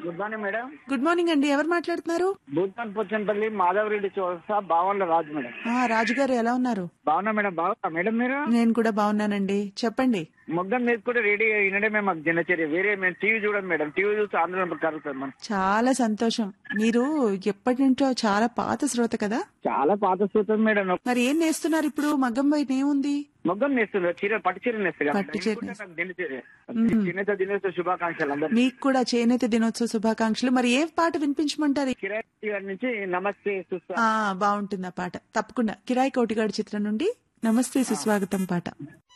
good morning madam good morning అండి ఎవరు మాట్లాడుతున్నారు భూతాన్ పొచ్చన్పల్లి మాధవరెడ్డి చౌరస్తా బావన్ల రాజు మేడం ఆ, రాజు గారు ఎలా ఉన్నారు బాగున్నా మేడం బాగున్నా మేడం మీరు నేను కూడా బాగున్నానండి చెప్పండి మొగ్గం మీద కూడా రెడీ వినడమే మాకు దినచర్య వేరే మేము టీవీ చూడం మేడం టీవీ చూస్తే ఆందోళన కలుగుతుంది మనం చాలా సంతోషం మీరు ఎప్పటి నుంచో చాలా పాత శ్రోత కదా చాలా పాత సూత్రం మేడం మరి ఏం నేస్తున్నారు ఇప్పుడు మగ్గం బయట ఏముంది మొగ్గం నేస్తుంది చీర పట్టు చీర నేస్తుంది పట్టు చీర నాకు దినచర్య దినచర్య దినోత్సవ శుభాకాంక్షలు అందరూ మీకు కూడా చేనేత దినోత్సవ శుభాకాంక్షలు మరి ఏ పాట వినిపించమంటారు కిరాయి గారి నుంచి నమస్తే సుస్వా ఆ బాగుంటుంది ఆ పాట తప్పకుండా కిరాయి కోటిగాడి చిత్రం నుండి నమస్తే సుస్వాగతం పాట